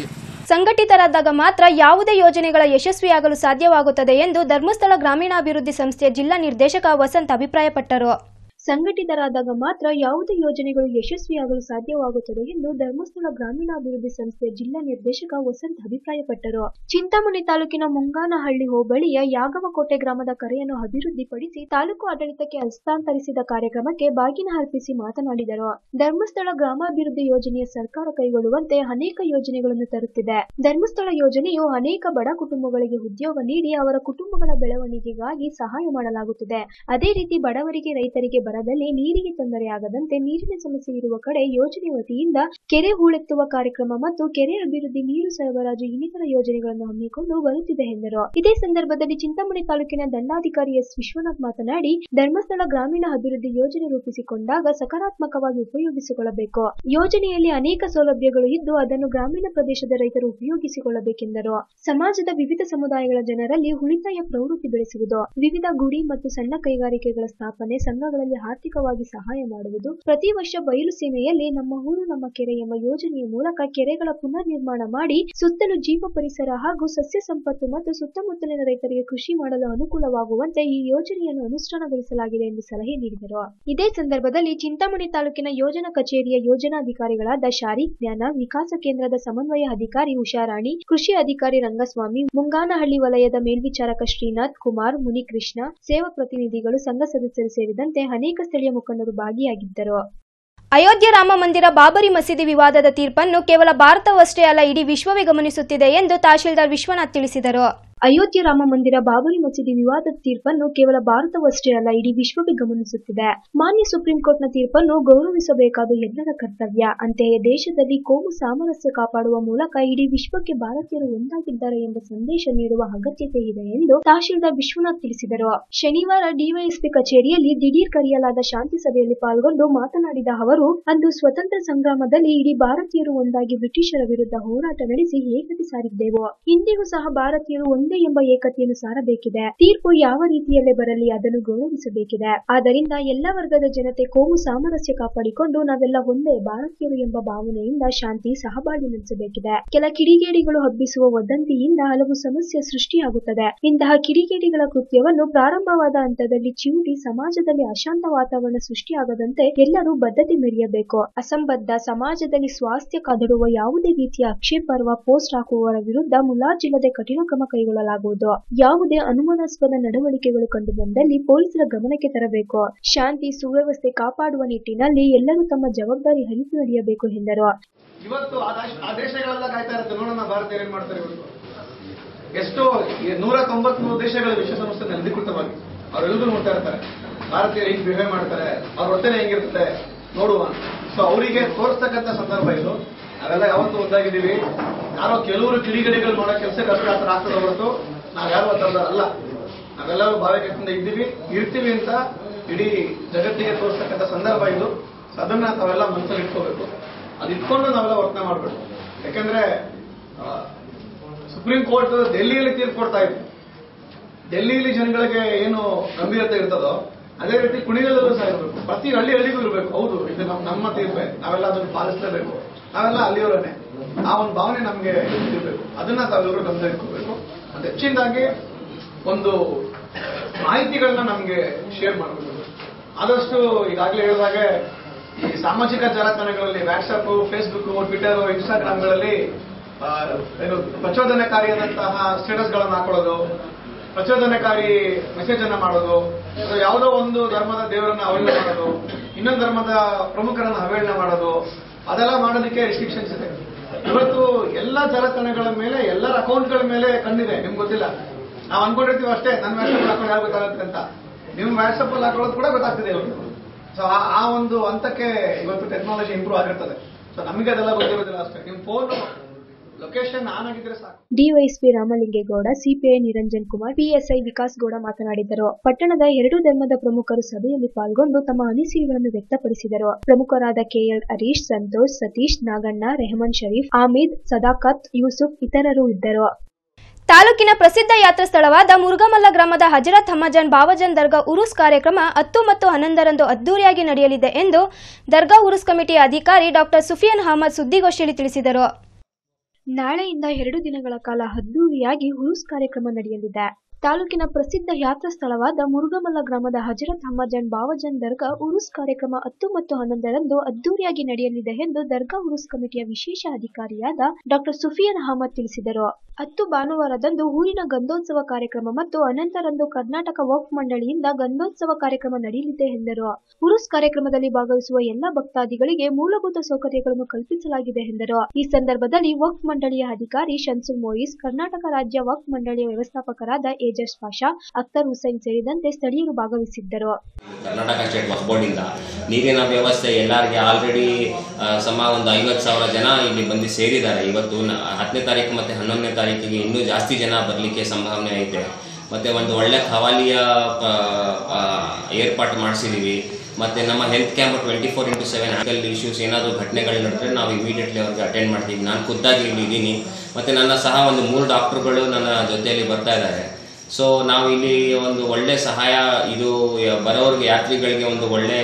ಸಂಘಟಿತರಾದಾಗ ಮಾತ್ರ ಯಾವುದೇ ಯೋಜನೆಗಳ ಯಶಸ್ವಿಯಾಗಲು ಸಾಧ್ಯವಾಗುತ್ತದೆ ಎಂದು ಧರ್ಮಸ್ಥಳ ಗ್ರಾಮೀಣಾಭಿವೃದ್ಧಿ ಸಂಸ್ಥೆಯ ಜಿಲ್ಲಾ ನಿರ್ದೇಶಕ ವಸಂತ್ ಅಭಿಪ್ರಾಯಪಟ್ಟರು ಸಂಘಟಿತರಾದಾಗ ಮಾತ್ರ ಯಾವುದೇ ಯೋಜನೆಗಳು ಯಶಸ್ವಿಯಾಗಲು ಸಾಧ್ಯವಾಗುತ್ತದೆ ಎಂದು ಧರ್ಮಸ್ಥಳ ಗ್ರಾಮೀಣಾಭಿವೃದ್ಧಿ ಸಂಸ್ಥೆಯ ಜಿಲ್ಲಾ ನಿರ್ದೇಶಕ ವಸಂತ್ ಅಭಿಪ್ರಾಯಪಟ್ಟರು ಚಿಂತಾಮಣಿ ತಾಲೂಕಿನ ಮುಂಗಾನಹಳ್ಳಿ ಹೋಬಳಿಯ ಯಾಗವಕೋಟೆ ಗ್ರಾಮದ ಕರೆಯನ್ನು ಅಭಿವೃದ್ಧಿಪಡಿಸಿ ತಾಲೂಕು ಆಡಳಿತಕ್ಕೆ ಹಸ್ತಾಂತರಿಸಿದ ಕಾರ್ಯಕ್ರಮಕ್ಕೆ ಬಾಗಿನ ಅರ್ಪಿಸಿ ಮಾತನಾಡಿದರು ಧರ್ಮಸ್ಥಳ ಗ್ರಾಮಾಭಿವೃದ್ಧಿ ಯೋಜನೆಯ ಸರ್ಕಾರ ಕೈಗೊಳ್ಳುವಂತೆ ಅನೇಕ ಯೋಜನೆಗಳನ್ನು ತರುತ್ತಿದೆ ಧರ್ಮಸ್ಥಳ ಯೋಜನೆಯು ಅನೇಕ ಬಡ ಕುಟುಂಬಗಳಿಗೆ ಉದ್ಯೋಗ ನೀಡಿ ಅವರ ಕುಟುಂಬಗಳ ಬೆಳವಣಿಗೆಗಾಗಿ ಸಹಾಯ ಮಾಡಲಾಗುತ್ತಿದೆ ಅದೇ ರೀತಿ ಬಡವರಿಗೆ ರೈತರಿಗೆ ಬರದಲ್ಲಿ ನೀರಿಗೆ ತೊಂದರೆಯಾಗದಂತೆ ನೀರಿನ ಸಮಸ್ಯೆ ಇರುವ ಕಡೆ ಯೋಜನೆ ವತಿಯಿಂದ ಕೆರೆ ಹೂಳೆತ್ತುವ ಕಾರ್ಯಕ್ರಮ ಮತ್ತು ಕೆರೆ ಅಭಿವೃದ್ಧಿ ನೀರು ಸರಬರಾಜು ಇನ್ನಿತರ ಯೋಜನೆಗಳನ್ನು ಹಮ್ಮಿಕೊಂಡು ಬರುತ್ತಿದೆ ಎಂದರು ಇದೇ ಸಂದರ್ಭದಲ್ಲಿ ಚಿಂತಾಮಣಿ ತಾಲೂಕಿನ ದಂಡಾಧಿಕಾರಿ ಎಸ್ ವಿಶ್ವನಾಥ್ ಮಾತನಾಡಿ ಧರ್ಮಸ್ಥಳ ಗ್ರಾಮೀಣ ಅಭಿವೃದ್ಧಿ ಯೋಜನೆ ರೂಪಿಸಿಕೊಂಡಾಗ ಸಕಾರಾತ್ಮಕವಾಗಿ ಉಪಯೋಗಿಸಿಕೊಳ್ಳಬೇಕು ಯೋಜನೆಯಲ್ಲಿ ಅನೇಕ ಸೌಲಭ್ಯಗಳು ಇದ್ದು ಅದನ್ನು ಗ್ರಾಮೀಣ ಪ್ರದೇಶದ ರೈತರು ಉಪಯೋಗಿಸಿಕೊಳ್ಳಬೇಕೆಂದರು ಸಮಾಜದ ವಿವಿಧ ಸಮುದಾಯಗಳ ಜನರಲ್ಲಿ ಉಳಿತಾಯ ಪ್ರವೃತ್ತಿ ಬೆಳೆಸುವುದು ವಿವಿಧ ಗುಡಿ ಮತ್ತು ಸಣ್ಣ ಕೈಗಾರಿಕೆಗಳ ಸ್ಥಾಪನೆ ಸಂಘಗಳಲ್ಲಿ ಆರ್ಥಿಕವಾಗಿ ಸಹಾಯ ಮಾಡುವುದು ಪ್ರತಿ ವರ್ಷ ಬಯಲು ಸೀಮೆಯಲ್ಲಿ ನಮ್ಮ ಊರು ನಮ್ಮ ಕೆರೆ ಎಂಬ ಯೋಜನೆಯ ಮೂಲಕ ಕೆರೆಗಳ ಪುನರ್ ನಿರ್ಮಾಣ ಮಾಡಿ ಸುತ್ತಲೂ ಜೀವ ಪರಿಸರ ಹಾಗೂ ಸಸ್ಯ ಸಂಪತ್ತು ಮತ್ತು ಸುತ್ತಮುತ್ತಲಿನ ರೈತರಿಗೆ ಕೃಷಿ ಮಾಡಲು ಅನುಕೂಲವಾಗುವಂತೆ ಈ ಯೋಜನೆಯನ್ನು ಅನುಷ್ಠಾನಗೊಳಿಸಲಾಗಿದೆ ಎಂದು ಸಲಹೆ ನೀಡಿದರು ಇದೇ ಸಂದರ್ಭದಲ್ಲಿ ಚಿಂತಾಮಣಿ ತಾಲೂಕಿನ ಯೋಜನಾ ಕಚೇರಿಯ ಯೋಜನಾಧಿಕಾರಿಗಳಾದ ಶಾರಿ ಜ್ಞಾನ ವಿಕಾಸ ಕೇಂದ್ರದ ಸಮನ್ವಯ ಅಧಿಕಾರಿ ಉಷಾರಾಣಿ ಕೃಷಿ ಅಧಿಕಾರಿ ರಂಗಸ್ವಾಮಿ ಮುಂಗಾನಹಳ್ಳಿ ವಲಯದ ಮೇಲ್ವಿಚಾರಕ ಶ್ರೀನಾಥ್ ಕುಮಾರ್ ಮುನಿಕೃಷ್ಣ ಸೇವಾ ಪ್ರತಿನಿಧಿಗಳು ಸಂಘ ಸದಸ್ಯರು ಸೇರಿದಂತೆ ಅನೇಕ ಸ್ಥಳೀಯ ಮುಖಂಡರು ಭಾಗಿಯಾಗಿದ್ದರು ಅಯೋಧ್ಯೆ ರಾಮ ಮಂದಿರ ಬಾಬರಿ ಮಸೀದಿ ವಿವಾದದ ತೀರ್ಪನ್ನು ಕೇವಲ ಭಾರತವಷ್ಟೇ ಅಲ್ಲ ಇಡೀ ವಿಶ್ವವೇ ಗಮನಿಸುತ್ತಿದೆ ಎಂದು ತಹಶೀಲ್ದಾರ್ ವಿಶ್ವನಾಥ್ ತಿಳಿಸಿದರು ಅಯೋಧ್ಯೆ ರಾಮ ಮಂದಿರ ಬಾಬರಿ ಮಸೀದಿ ವಿವಾದದ ತೀರ್ಪನ್ನು ಕೇವಲ ಭಾರತವಷ್ಟೇ ಅಲ್ಲ ಇಡೀ ವಿಶ್ವವೇ ಗಮನಿಸುತ್ತಿದೆ ಮಾನ್ಯ ಸುಪ್ರೀಂ ಕೋರ್ಟ್ನ ತೀರ್ಪನ್ನು ಗೌರವಿಸಬೇಕಾದ ಎಲ್ಲರ ಕರ್ತವ್ಯ ಅಂತೆಯೇ ದೇಶದಲ್ಲಿ ಕೋಮು ಸಾಮರಸ್ಯ ಕಾಪಾಡುವ ಮೂಲಕ ಇಡೀ ವಿಶ್ವಕ್ಕೆ ಭಾರತೀಯರು ಒಂದಾಗಿದ್ದಾರೆ ಎಂಬ ಸಂದೇಶ ನೀಡುವ ಅಗತ್ಯತೆ ಇದೆ ಎಂದು ತಹಶೀಲ್ದಾರ್ ವಿಶ್ವನಾಥ್ ತಿಳಿಸಿದರು ಶನಿವಾರ ಡಿವೈಎಸ್ಪಿ ಕಚೇರಿಯಲ್ಲಿ ದಿಢೀರ್ ಕರೆಯಲಾದ ಶಾಂತಿ ಸಭೆಯಲ್ಲಿ ಪಾಲ್ಗೊಂಡು ಮಾತನಾಡಿದ ಅವರು ಅಂದು ಸ್ವತಂತ್ರ ಸಂಗ್ರಾಮದಲ್ಲಿ ಇಡೀ ಭಾರತೀಯರು ಒಂದಾಗಿ ಬ್ರಿಟಿಷರ ವಿರುದ್ಧ ಹೋರಾಟ ನಡೆಸಿ ಏಕತೆ ಸಾರಿದ್ದೆವು ಇಂದಿಗೂ ಸಹ ಭಾರತೀಯರು ಒಂದೇ ಎಂಬ ಏಕತೆಯನ್ನು ಸಾರಬೇಕಿದೆ ತೀರ್ಪು ಯಾವ ರೀತಿಯಲ್ಲೇ ಬರಲಿ ಅದನ್ನು ಗೌರವಿಸಬೇಕಿದೆ ಆದ್ದರಿಂದ ಎಲ್ಲ ವರ್ಗದ ಜನತೆ ಕೋಮು ಸಾಮರಸ್ಯ ಕಾಪಾಡಿಕೊಂಡು ನಾವೆಲ್ಲ ಒಂದೇ ಭಾರತೀಯರು ಎಂಬ ಭಾವನೆಯಿಂದ ಶಾಂತಿ ಸಹಬಾಳ್ವೆ ನಡೆಸಬೇಕಿದೆ ಕೆಲ ಕಿಡಿಗೇಡಿಗಳು ಹಬ್ಬಿಸುವ ವದಂತಿಯಿಂದ ಹಲವು ಸಮಸ್ಯೆ ಸೃಷ್ಟಿಯಾಗುತ್ತದೆ ಇಂತಹ ಕಿಡಿಗೇಡಿಗಳ ಕೃತ್ಯವನ್ನು ಪ್ರಾರಂಭವಾದ ಹಂತದಲ್ಲಿ ಚಿವುಟಿ ಸಮಾಜದಲ್ಲಿ ಅಶಾಂತ ವಾತಾವರಣ ಸೃಷ್ಟಿಯಾಗದಂತೆ ಎಲ್ಲರೂ ಬದ್ಧತೆ ಮೆರೆಯಬೇಕು ಅಸಂಬದ್ಧ ಸಮಾಜದಲ್ಲಿ ಸ್ವಾಸ್ಥ್ಯ ಕದಡುವ ಯಾವುದೇ ರೀತಿಯ ಆಕ್ಷೇಪಾರ್ಹ ಪೋಸ್ಟ್ ಹಾಕುವವರ ವಿರುದ್ಧ ಮುಲಾಜಿಲ್ಲದೆ ಕಠಿಣ ಕ್ರಮ ಕೈಗೊಳ್ಳಲಾಗುವುದು ಯಾವುದೇ ಅನುಮಾನಾಸ್ಪದ ನಡವಳಿಕೆಗಳು ಕಂಡುಬಂದಲ್ಲಿ ಪೊಲೀಸರ ಗಮನಕ್ಕೆ ತರಬೇಕು ಶಾಂತಿ ಸುವ್ಯವಸ್ಥೆ ಕಾಪಾಡುವ ನಿಟ್ಟಿನಲ್ಲಿ ಎಲ್ಲರೂ ತಮ್ಮ ಜವಾಬ್ದಾರಿ ಅರಿತು ನಡೆಯಬೇಕು ಎಂದರು ಇವತ್ತು ಆ ದೇಶ- ಆ ದೇಶಗಳೆಲ್ಲ ಕಾಯ್ತಾ ಇರುತ್ತೆ ನೋಡೋಣ ಭಾರತೀಯರು ಏನ್ ಮಾಡ್ತಾರೆ ಇವತ್ತು ಎಷ್ಟೋ ಈ ನೂರ ತೊಂಬತ್ಮೂರು ದೇಶಗಳ ವಿಶ್ವಸಂಸ್ಥೆ ಅಧಿಕೃತವಾಗಿ ಅವರೆಲ್ಲರೂ ನೋಡ್ತಾ ಇರ್ತಾರೆ ಭಾರತೀಯರು ಹಿಂಗ್ ಬಿಹೇವ್ ಮಾಡ್ತಾರೆ ಅವ್ರ ವರ್ತನೆ ಹೆಂಗಿರ್ತದೆ ನೋಡುವ ಸೊ ಅವರಿಗೆ ತೋರಿಸ್ತಕ್ಕಂಥ ಸಂದರ್ಭ ಇದು ನಾವೆಲ್ಲ ಯಾವತ್ತೂ ಒಂದಾಗಿದ್ದೀವಿ ಯಾರೋ ಕೆಲವರು ಕಿಡಿಗಡಿಗಳು ಮಾಡೋ ಕೆಲಸಕ್ಕೆ ಅಷ್ಟು ಆತರ ಆಗ್ತದೆ ಹೊರತು ನಾವ್ಯಾರು ಅಲ್ಲ ನಾವೆಲ್ಲರೂ ಭಾವೈಕ್ಯತೆಯಿಂದ ಇದ್ದೀವಿ ಇರ್ತೀವಿ ಅಂತ ಇಡೀ ಜಗತ್ತಿಗೆ ತೋರಿಸ್ತಕ್ಕಂಥ ಸಂದರ್ಭ ಇದು ಸೊ ಅದನ್ನ ತಾವೆಲ್ಲ ಮನಸ್ಸಲ್ಲಿ ಇಟ್ಕೋಬೇಕು ಅದು ಇಟ್ಕೊಂಡು ನಾವೆಲ್ಲ ವರ್ತನೆ ಮಾಡಬೇಕು ಯಾಕಂದ್ರೆ ಆ, ಸುಪ್ರೀಂ ಕೋರ್ಟ್ ಡೆಲ್ಲಿಯಲ್ಲಿ ತೀರ್ಪು ಕೊಡ್ತಾ ಇತ್ತು ಡೆಲ್ಲಿಯಲ್ಲಿ ಜನಗಳಿಗೆ ಏನು ಗಂಭೀರತೆ ಇರ್ತದೋ ಅದೇ ರೀತಿ ಕುಣಿಗಲ್ಲೂ ಸಹ ಇರಬೇಕು ಪ್ರತಿ ಹಳ್ಳಿ ಹಳ್ಳಿಗೂ ಇರಬೇಕು ಹೌದು ಇದು ನಮ್ಮ ನಮ್ಮ ತೀರ್ಪೆ ನಾವೆಲ್ಲ ಅದನ್ನು ಪಾಲಿಸಲೇಬೇಕು ನಾವೆಲ್ಲ ಅಲ್ಲಿಯವರನ್ನೇ ಆ ಒಂದು ಭಾವನೆ ನಮಗೆ ಇರಬೇಕು ಅದನ್ನ ತಾವೆಲ್ಲರೂ ಗಮನ ಇಟ್ಕೋಬೇಕು ಮತ್ತೆ ಹೆಚ್ಚಿನದಾಗಿ ಒಂದು ಮಾಹಿತಿಗಳನ್ನ ನಮಗೆ ಶೇರ್ ಮಾಡಬೇಕು ಆದಷ್ಟು ಈಗಾಗಲೇ ಹೇಳಿದಾಗೆ ಈ ಸಾಮಾಜಿಕ ಜಾಲತಾಣಗಳಲ್ಲಿ ವಾಟ್ಸಪ್ ಫೇಸ್ಬುಕ್ ಟ್ವಿಟರ್ ಇನ್ಸ್ಟಾಗ್ರಾಮ್ಗಳಲ್ಲಿ ಆ, ಏನು ಪ್ರಚೋದನಕಾರಿಯಾದಂತಹ ಸ್ಟೇಟಸ್ಗಳನ್ನು ಹಾಕೊಳ್ಳೋದು ಪ್ರಚೋದನಕಾರಿ ಮೆಸೇಜ್ ಅನ್ನ ಮಾಡೋದು ಅಥವಾ ಯಾವುದೋ ಒಂದು ಧರ್ಮದ ದೇವರನ್ನ ಅವಹೇಳನ ಮಾಡೋದು ಇನ್ನೊಂದು ಧರ್ಮದ ಪ್ರಮುಖರನ್ನ ಅವಹೇಳನ ಮಾಡೋದು ಅದೆಲ್ಲ ಮಾಡೋದಕ್ಕೆ ರಿಸ್ಟ್ರಿಕ್ಷನ್ಸ್ ಇದೆ ಇವತ್ತು ಎಲ್ಲ ಜಾಲತಾಣಗಳ ಮೇಲೆ ಎಲ್ಲರ ಅಕೌಂಟ್ಗಳ ಮೇಲೆ ಕಣ್ಣಿದೆ ನಿಮ್ಗೆ ಗೊತ್ತಿಲ್ಲ ನಾವು ಅನ್ಕೊಂಡಿರ್ತೀವಿ ಅಷ್ಟೇ ನನ್ನ ವ್ಯಾಟ್ಸಪ್ ಹಾಕೊಂಡು ಯಾರು ಗೊತ್ತಾಗುತ್ತೆ ಅಂತ ನಿಮ್ಮ ವ್ಯಾಟ್ಸಪ್ ಅಲ್ಲಿ ಹಾಕೊಳ್ಳೋದು ಕೂಡ ಗೊತ್ತಾಗ್ತಿದೆ ಇವತ್ತು ಸೊ ಆ ಒಂದು ಹಂತಕ್ಕೆ ಇವತ್ತು ಟೆಕ್ನಾಲಜಿ ಇಂಪ್ರೂವ್ ಆಗಿರ್ತದೆ ಸೊ ನಮಗೆ ಅದೆಲ್ಲ ಗೊತ್ತಿರೋದಿಲ್ಲ ಅಷ್ಟೇ ನಿಮ್ಮ ಫೋನ್ ಲೊಕೇಶನ್ ಆನ್ ಆಗಿದ್ರೆ ಸಾಕು DYSP Ramalingegowda CPI Niranjan Kumar PSI Vikas Gowda ಮಾತನಾಡಿದರು ಪಟ್ಟಣದ ಎರಡೂ ಧರ್ಮದ ಪ್ರಮುಖರು ಸಭೆಯಲ್ಲಿ ಪಾಲ್ಗೊಂಡು ತಮ್ಮ ಅನಿಸಿಕೆಗಳನ್ನು ವ್ಯಕ್ತಪಡಿಸಿದರು ಪ್ರಮುಖರಾದ ಕೆಎಲ್ ಹರೀಶ್ ಸಂತೋಷ್ ಸತೀಶ್ ನಾಗಣ್ಣ ರೆಹಮಾನ್ ಶರೀಫ್ ಆಮೀದ್ ಸದಾಕತ್ ಯೂಸುಫ್ ಇತರರು ಇದ್ದರು ತಾಲೂಕಿನ ಪ್ರಸಿದ್ಧ ಯಾತ್ರಾ ಸ್ಥಳವಾದ ಮುರುಗಮಲ್ಲ ಗ್ರಾಮದ ಹಜರತ್ ಹಮ್ಮಜಾನ್ ಬಾವಜನ್ ದರ್ಗಾ ಉರುಸ್ ಕಾರ್ಯಕ್ರಮ ಹತ್ತು ಮತ್ತು ಹನ್ನೊಂದರಂದು ಅದ್ದೂರಿಯಾಗಿ ನಡೆಯಲಿದೆ ಎಂದು ದರ್ಗಾ ಉರುಸ್ ಕಮಿಟಿಯ ಅಧಿಕಾರಿ ಡಾಕ್ಟರ್ ಸುಫಿಯಾನ್ ಅಹಮದ್ ಸುದ್ದಿಗೋಷ್ಠಿಯಲ್ಲಿ ತಿಳಿಸಿದರು ನಾಳೆಯಿಂದ ಎರಡು ದಿನಗಳ ಕಾಲ ಅದ್ದೂರಿಯಾಗಿ ಹುರುಸ್ ಕಾರ್ಯಕ್ರಮ ನಡೆಯಲಿದೆ ತಾಲೂಕಿನ ಪ್ರಸಿದ್ಧ ಯಾತ್ರಾ ಸ್ಥಳವಾದ ಮುರುಗಮಲ್ಲ ಗ್ರಾಮದ ಹಜರತ್ ಅಹಮಜಾನ್ ಬಾವಜಾನ್ ದರ್ಗಾ ಉರುಸ್ ಕಾರ್ಯಕ್ರಮ ಹತ್ತು ಮತ್ತು ಹನ್ನೊಂದರಂದು ಅದ್ದೂರಿಯಾಗಿ ನಡೆಯಲಿದೆ ಎಂದು ದರ್ಗಾ ಉರುಸ್ ಕಮಿಟಿಯ ವಿಶೇಷ ಅಧಿಕಾರಿಯಾದ ಡಾಕ್ಟರ್ ಸುಫಿಯಾನ್ ಅಹಮದ್ ತಿಳಿಸಿದರು ಹತ್ತು ಭಾನುವಾರದಂದು ಊರಿನ ಗಂಧೋತ್ಸವ ಕಾರ್ಯಕ್ರಮ ಮತ್ತು ಅನಂತರಂದು ಕರ್ನಾಟಕ ವಕ್ಫ್ ಮಂಡಳಿಯಿಂದ ಗಂಧೋತ್ಸವ ಕಾರ್ಯಕ್ರಮ ನಡೆಯಲಿದೆ ಎಂದರು ಉರುಸ್ ಕಾರ್ಯಕ್ರಮದಲ್ಲಿ ಭಾಗವಹಿಸುವ ಎಲ್ಲ ಭಕ್ತಾದಿಗಳಿಗೆ ಮೂಲಭೂತ ಸೌಕರ್ಯಗಳನ್ನು ಕಲ್ಪಿಸಲಾಗಿದೆ ಎಂದರು ಈ ಸಂದರ್ಭದಲ್ಲಿ ವಕ್ಫ್ ಮಂಡಳಿಯ ಅಧಿಕಾರಿ ಶನ್ಸುಲ್ ಮೋಯಿಸ್ ಕರ್ನಾಟಕ ರಾಜ್ಯ ವಕ್ಫ್ ಮಂಡಳಿಯ ವ್ಯವಸ್ಥಾಪಕರಾದ ಏಜಸ್ ಪಾಷಾ ಅಖ್ತರ್ ಹುಸೈನ್ ಸೇರಿದಂತೆ ಸ್ಥಳೀಯರು ಭಾಗವಹಿಸಿದ್ದರು ಕರ್ನಾಟಕ ಸ್ಟೇಟ್ ವಕ್ಫ್ ಬೋರ್ಡಿಂದ ನೀರಿನ ವ್ಯವಸ್ಥೆ ಎಲ್ಲರಿಗೆ ಆಲ್ರೆಡಿ ಸಮ ಒಂದು ಐವತ್ತು ಸಾವಿರ ಜನ ಇಲ್ಲಿ ಬಂದು ಸೇರಿದ್ದಾರೆ ಇವತ್ತು ನ- ಹತ್ತನೇ ತಾರೀಕು ಮತ್ತು ಹನ್ನೊಂದನೇ ತಾರೀಕಿಗೆ ಇನ್ನೂ ಜಾಸ್ತಿ ಜನ ಬರಲಿಕ್ಕೆ ಸಂಭಾವನೆ ಐತೆ ಮತ್ತು ಒಂದು ಒಳ್ಳೆ ಖವಾಲಿಯ ಆ, ಆ, ಏರ್ಪಾಟ್ ಮಾಡಿಸಿದ್ದೀವಿ ಮತ್ತು ನಮ್ಮ health camp twenty four into seven ankle issues ಏನಾದರೂ ಘಟನೆಗಳು ನಡೆದ್ರೆ ನಾವು ಇಮಿಡಿಯೇಟ್ಲಿ ಅವ್ರಿಗೆ ಅಟೆಂಡ್ ಮಾಡ್ತೀವಿ ನಾನು ಖುದ್ದಾಗಿ ಇಲ್ಲಿ ಇದ್ದೀನಿ ಮತ್ತು ನನ್ನ ಸಹ ಒಂದು ಮೂರು ಡಾಕ್ಟ್ರುಗಳು ನನ್ನ ಜೊತೆಯಲ್ಲಿ ಬರ್ತಾ ಇದ್ದಾರೆ ಸೊ ನಾವು ಇಲ್ಲಿ ಒಂದು ಒಳ್ಳೆ ಸಹಾಯ ಇದು ಯ- ಬರೋರಿಗೆ ಯಾತ್ರಿಗಳಿಗೆ ಒಂದು ಒಳ್ಳೆ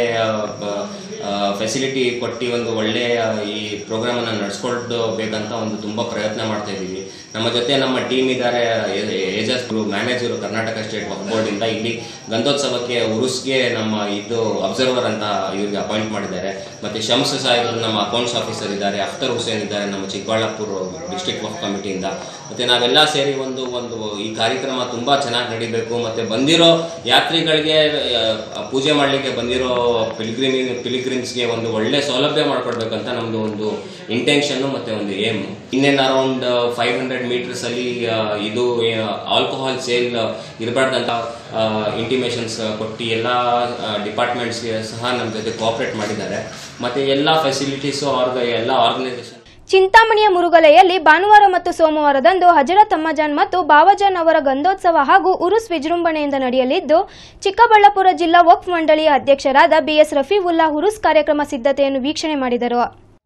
ಫೆಸಿಲಿಟಿ ಕೊಟ್ಟು ಒಂದು ಒಳ್ಳೆ ಈ ಪ್ರೋಗ್ರಾಮನ್ನು ನಡೆಸ್ಕೊಂಡು ಬೇಕಂತ ಒಂದು ತುಂಬ ಪ್ರಯತ್ನ ಮಾಡ್ತಾ ಇದ್ದೀವಿ ನಮ್ಮ ಜೊತೆ ನಮ್ಮ ಟೀಮ್ ಇದ್ದಾರೆ ಏಜಸ್ ಮ್ಯಾನೇಜರು ಕರ್ನಾಟಕ ಸ್ಟೇಟ್ ವಕ್ಫ್ ಬೋರ್ಡಿಂದ ಇಲ್ಲಿ ಗಂಧೋತ್ಸವಕ್ಕೆ ಉರುಸ್ಗೆ ನಮ್ಮ ಇದು ಅಬ್ಸರ್ವರ್ ಅಂತ ಇವ್ರಿಗೆ ಅಪಾಯಿಂಟ್ ಮಾಡಿದ್ದಾರೆ ಮತ್ತು ಶಮ್ಸ್ ಸಾಹೇಬರು ನಮ್ಮ ಅಕೌಂಟ್ಸ್ ಆಫೀಸರ್ ಇದ್ದಾರೆ ಅಖ್ತರ್ ಹುಸೇನ್ ಇದ್ದಾರೆ ನಮ್ಮ ಚಿಕ್ಕಬಳ್ಳಾಪುರ ಡಿಸ್ಟ್ರಿಕ್ಟ್ ವಕ್ಫ್ ಕಮಿಟಿಯಿಂದ ಮತ್ತು ನಾವೆಲ್ಲ ಸೇರಿ ಒಂದು ಒಂದು ಈ ಕಾರ್ಯಕ್ರಮ ತುಂಬ ಚೆನ್ನಾಗಿ ನಡಿಬೇಕು ಮತ್ತು ಬಂದಿರೋ ಯಾತ್ರಿಗಳಿಗೆ ಆ, ಪೂಜೆ ಮಾಡಲಿಕ್ಕೆ ಬಂದಿರೋ ಪಿಲ್ಗ್ರಿಮಿ ಪಿಲಿಗ್ರಿಮ್ಸ್ಗೆ ಒಂದು ಒಳ್ಳೆ ಸೌಲಭ್ಯ ಮಾಡಿಕೊಡ್ಬೇಕಂತ ನಮ್ಮದು ಒಂದು ಇಂಟೆನ್ಷನ್ನು ಮತ್ತು ಒಂದು ಏಮ್ ಇನ್ನೇನು ಅರೌಂಡ್ ಫೈವ್ ಹಂಡ್ರೆಡ್ ಮೀಟರ್ಸಲ್ಲಿ ಇದು ಆಲ್ಕೋಹಾಲ್ ಸೇಲ್ ಇರಬಾರ್ದಂತ ಇಂಟಿಮೇಷನ್ಸ್ ಕೊಟ್ಟು ಎಲ್ಲ ಡಿಪಾರ್ಟ್ಮೆಂಟ್ಸ್ಗೆ ಸಹ ನಮ್ಮ ಜೊತೆ ಕೋಆಪ್ರೇಟ್ ಮಾಡಿದ್ದಾರೆ ಮತ್ತು ಎಲ್ಲ ಫೆಸಿಲಿಟೀಸು ಆರ್ಗ ಎಲ್ಲ ಆರ್ಗನೈಸೇಷನ್ ಚಿಂತಾಮಣಿಯ ಮುರುಗಲೆಯಲ್ಲಿ ಭಾನುವಾರ ಮತ್ತು ಸೋಮವಾರದಂದು ಹಜರತ್ ಅಮ್ಮಜಾನ್ ಮತ್ತು ಬಾವಜಾನ್ ಅವರ ಗಂಧೋತ್ಸವ ಹಾಗೂ ಉರುಸ್ ವಿಜೃಂಭಣೆಯಿಂದ ನಡೆಯಲಿದ್ದು ಚಿಕ್ಕಬಳ್ಳಾಪುರ ಜಿಲ್ಲಾ ವಕ್ಫ್ ಮಂಡಳಿಯ ಅಧ್ಯಕ್ಷರಾದ ಬಿಎಸ್ ರಫೀವುಲ್ಲಾ ಉರುಸ್ ಕಾರ್ಯಕ್ರಮ ಸಿದ್ಧತೆಯನ್ನು ವೀಕ್ಷಣೆ ಮಾಡಿದರು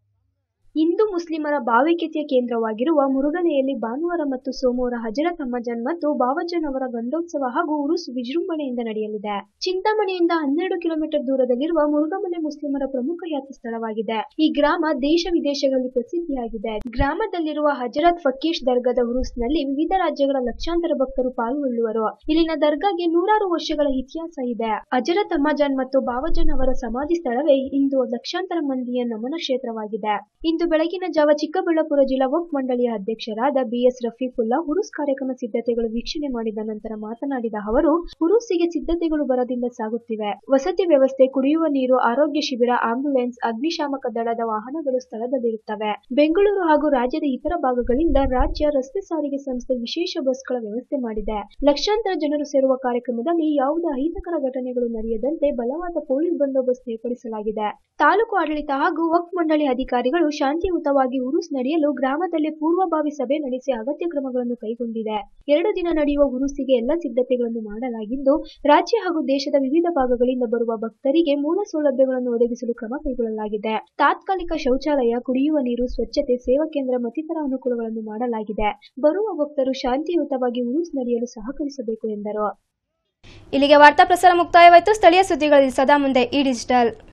ಹಿಂದೂ ಮುಸ್ಲಿಮರ ಭಾವೈಕ್ಯತೆಯ ಕೇಂದ್ರವಾಗಿರುವ ಮುರುಗಲೆಯಲ್ಲಿ ಭಾನುವಾರ ಮತ್ತು ಸೋಮವಾರ ಹಜರತ್ ಅಮ್ಮಜಾನ್ ಮತ್ತು ಬಾವಜಾನ್ ಅವರ ಗಂಧೋತ್ಸವ ಹಾಗೂ ಉರುಸ್ ವಿಜೃಂಭಣೆಯಿಂದ ನಡೆಯಲಿದೆ ಚಿಂತಾಮಣಿಯಿಂದ ಹನ್ನೆರಡು ಕಿಲೋಮೀಟರ್ ದೂರದಲ್ಲಿರುವ ಮುರುಗಮಲೆ ಮುಸ್ಲಿಮರ ಪ್ರಮುಖ ಯಾತ್ರಾ ಸ್ಥಳವಾಗಿದೆ ಈ ಗ್ರಾಮ ದೇಶ ವಿದೇಶಗಳಲ್ಲಿ ಪ್ರಸಿದ್ಧಿಯಾಗಿದೆ ಗ್ರಾಮದಲ್ಲಿರುವ ಹಜರತ್ ಫಕೀಶ್ ದರ್ಗಾದ ಉರುಸ್ನಲ್ಲಿ ವಿವಿಧ ರಾಜ್ಯಗಳ ಲಕ್ಷಾಂತರ ಭಕ್ತರು ಪಾಲ್ಗೊಳ್ಳುವರು ಇಲ್ಲಿನ ದರ್ಗಾಗೆ ನೂರಾರು ವರ್ಷಗಳ ಇತಿಹಾಸ ಇದೆ ಹಜರತ್ ಅಮ್ಮಜಾನ್ ಮತ್ತು ಬಾವಜಾನ್ ಅವರ ಸಮಾಧಿ ಸ್ಥಳವೇ ಇಂದು ಲಕ್ಷಾಂತರ ಮಂದಿಯ ನಮನ ಕ್ಷೇತ್ರವಾಗಿದೆ ಇಂದು ಬೆಳಗಿನ ಜಾವ ಚಿಕ್ಕಬಳ್ಳಾಪುರ ಜಿಲ್ಲಾ ವಕ್ಫ್ ಮಂಡಳಿಯ ಅಧ್ಯಕ್ಷರಾದ ಬಿಎಸ್ ರಫೀಕುಲ್ಲಾ ಉರುಸ್ ಕಾರ್ಯಕ್ರಮ ಸಿದ್ಧತೆಗಳು ವೀಕ್ಷಣೆ ಮಾಡಿದ ನಂತರ ಮಾತನಾಡಿದ ಅವರು ಉರುಸಿಗೆ ಸಿದ್ಧತೆಗಳು ಬರದಿಂದ ಸಾಗುತ್ತಿವೆ ವಸತಿ ವ್ಯವಸ್ಥೆ ಕುಡಿಯುವ ನೀರು ಆರೋಗ್ಯ ಶಿಬಿರ ಆಂಬ್ಯುಲೆನ್ಸ್ ಅಗ್ನಿಶಾಮಕ ದಳದ ವಾಹನಗಳು ಸ್ಥಳದಲ್ಲಿರುತ್ತವೆ ಬೆಂಗಳೂರು ಹಾಗೂ ರಾಜ್ಯದ ಇತರ ಭಾಗಗಳಿಂದ ರಾಜ್ಯ ರಸ್ತೆ ಸಾರಿಗೆ ಸಂಸ್ಥೆ ವಿಶೇಷ ಬಸ್ಗಳ ವ್ಯವಸ್ಥೆ ಮಾಡಿದೆ ಲಕ್ಷಾಂತರ ಜನರು ಸೇರುವ ಕಾರ್ಯಕ್ರಮದಲ್ಲಿ ಯಾವುದೇ ಅಹಿತಕರ ಘಟನೆಗಳು ನಡೆಯದಂತೆ ಬಲವಾದ ಪೊಲೀಸ್ ಬಂದೋಬಸ್ತ್ ಏರ್ಪಡಿಸಲಾಗಿದೆ ತಾಲೂಕು ಆಡಳಿತ ಹಾಗೂ ವಕ್ಫ್ ಮಂಡಳಿ ಅಧಿಕಾರಿಗಳು ಶಾಂತಿಯುತವಾಗಿ ಉರುಸ್ ನಡೆಯಲು ಗ್ರಾಮದಲ್ಲಿ ಪೂರ್ವಭಾವಿ ಸಭೆ ನಡೆಸಿ ಅಗತ್ಯ ಕ್ರಮಗಳನ್ನು ಕೈಗೊಂಡಿದೆ ಎರಡು ದಿನ ನಡೆಯುವ ಉರುಸಿಗೆ ಎಲ್ಲ ಸಿದ್ಧತೆಗಳನ್ನು ಮಾಡಲಾಗಿದ್ದು ರಾಜ್ಯ ಹಾಗೂ ದೇಶದ ವಿವಿಧ ಭಾಗಗಳಿಂದ ಬರುವ ಭಕ್ತರಿಗೆ ಮೂಲ ಸೌಲಭ್ಯಗಳನ್ನು ಒದಗಿಸಲು ಕ್ರಮ ಕೈಗೊಳ್ಳಲಾಗಿದೆ ತಾತ್ಕಾಲಿಕ ಶೌಚಾಲಯ ಕುಡಿಯುವ ನೀರು ಸ್ವಚ್ಛತೆ ಸೇವಾ ಕೇಂದ್ರ ಮತ್ತಿತರ ಅನುಕೂಲಗಳನ್ನು ಮಾಡಲಾಗಿದೆ ಬರುವ ಭಕ್ತರು ಶಾಂತಿಯುತವಾಗಿ ಉರುಸ್ ನಡೆಯಲು ಸಹಕರಿಸಬೇಕು ಎಂದರು ಇಲ್ಲಿಗೆ ವಾರ್ತಾ ಪ್ರಸಾರ ಮುಕ್ತಾಯವಾಯಿತು ಸ್ಥಳೀಯ ಸುದ್ದಿಗಳಲ್ಲಿ ಸದಾ ಮುಂದೆ ಈ ಡಿಜಿಟಲ್